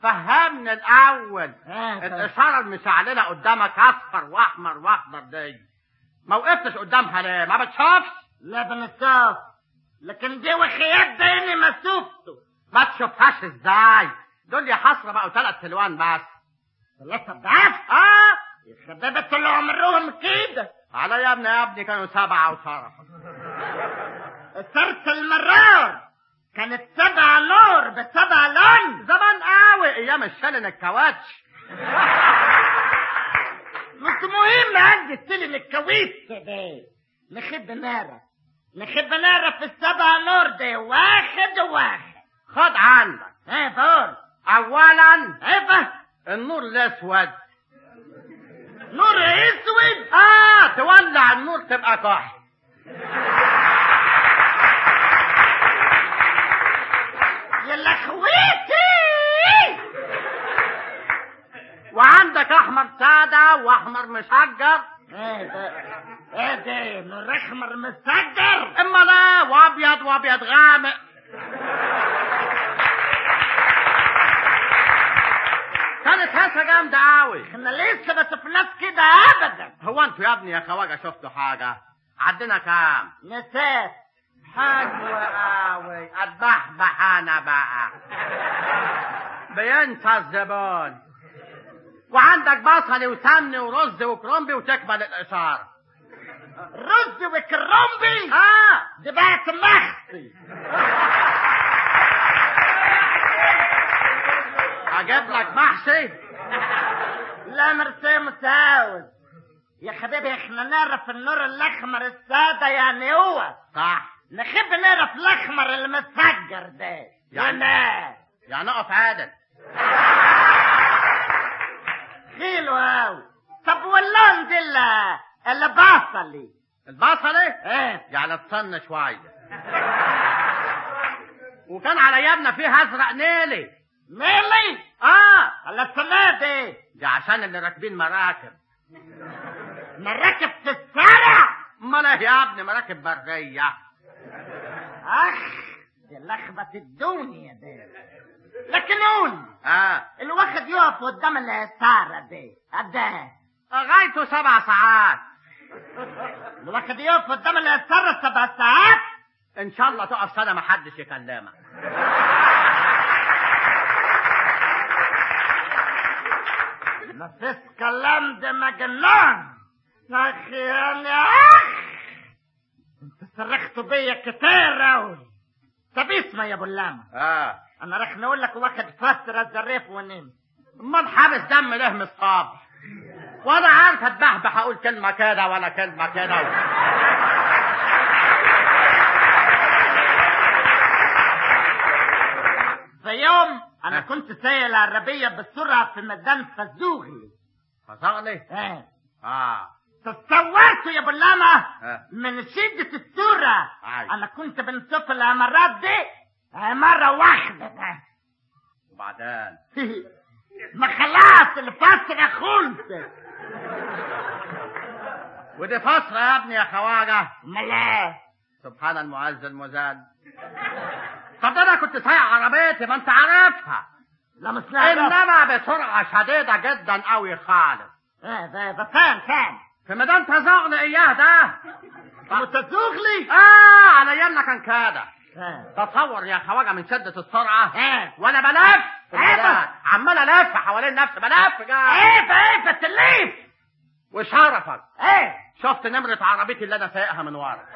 فهمني الاول آه، الاشاره المشعلله قدامك اصفر واحمر واخضر دي ما وقفتش قدامها ليه ما بتشوفش لا بنصاف لكن دي وخيات ديني ما شفته ما تشوفهاش ازاي دول يا حسره بقوا ثلاث الوان بس ثلاثة ضعف اه يا شباب طلعوا عمرهم كده على يا ابني يا ابني كانوا سبعه وشرف صرت المرار كانت سبع نور بسبع لون زمان قوي ايام الشلن الكواتش مش مهم عندي استلم الكويس كده نخب نارة نخب نارة في السبع نور دي واحد واحد خد عندك ايه دور اولا ايه النور الاسود نور اسود اه تولع النور تبقى كحل يا لخويتي وعندك احمر ساده واحمر مشجر ايه ده ايه ده نور احمر مسجر اما لا وابيض وابيض غامق كانت هسه جامده قوي احنا لسه ما شفناش كده ابدا هو انتوا يا ابني يا خواجه شفتوا حاجه عدنا كام نسيت حلو قوي اتبحبح انا بقى بينسى الزبون وعندك بصل وسمن ورز وكرنبي وتكمل الاشاره رز وكرنبي اه دي بقت مخطي اجيب لك محشي لا مرسي مساوس يا حبيبي احنا نعرف النور الاحمر السادة يعني هو صح نحب نعرف الاحمر المسجر ده يعني- يعني يعني اقف عادل حلو اوي طب واللون دي اللي اللي بصلي البصلة ايه يعني تصن شوية وكان على يابنا فيه ازرق نيلي ميلي اه على السنة دي دي عشان اللي راكبين مراكب مراكب في الشارع امال ايه يا ابني مراكب برية اخ دي لخبة الدنيا دي لكن قول اه الواحد يقف قدام الإثارة دي قد ايه غايته سبع ساعات الواحد يقف قدام الإثارة سبع ساعات ان شاء الله تقف سنة محدش يكلمك ما فيش كلام ده مجنون يا اخي انا اخ انت صرخت بيا كتير اوي طب اسمع يا ابو اللامة اه انا راح نقول لك واخد فترة الزريف ونمت امال حابس دم ليه من الصبح وانا عارف اتبحبح اقول كلمة كده ولا كلمة كده في يوم انا آه. كنت سايق العربية بسرعة في ميدان فزوغي فصغلي ايه اه تصورت يا ابو اللامة آه. من شدة السرعة عايز. انا كنت بنشوف العمارات دي مرة واحدة وبعدين ما خلاص الفترة خلصت ودي فصلة يا ابني يا خواجة امال ايه سبحان المعز المزاد طب ده انا كنت سايق عربيتي ما انت عارفها لا مش نعرف انما بسرعة شديدة جدا قوي خالص ايه ده ده فين فين في ميدان تزغلي اياه ده متزوغلي اه على ايامنا كان كده ايه تصور يا خواجة من شدة السرعة ايه وانا بلف في إيه الميدان. عمال الف حوالين نفسي بلف جاي ايه ده ايه ده تليف وشرفك ايه شفت نمرة عربيتي اللي انا سايقها من ورا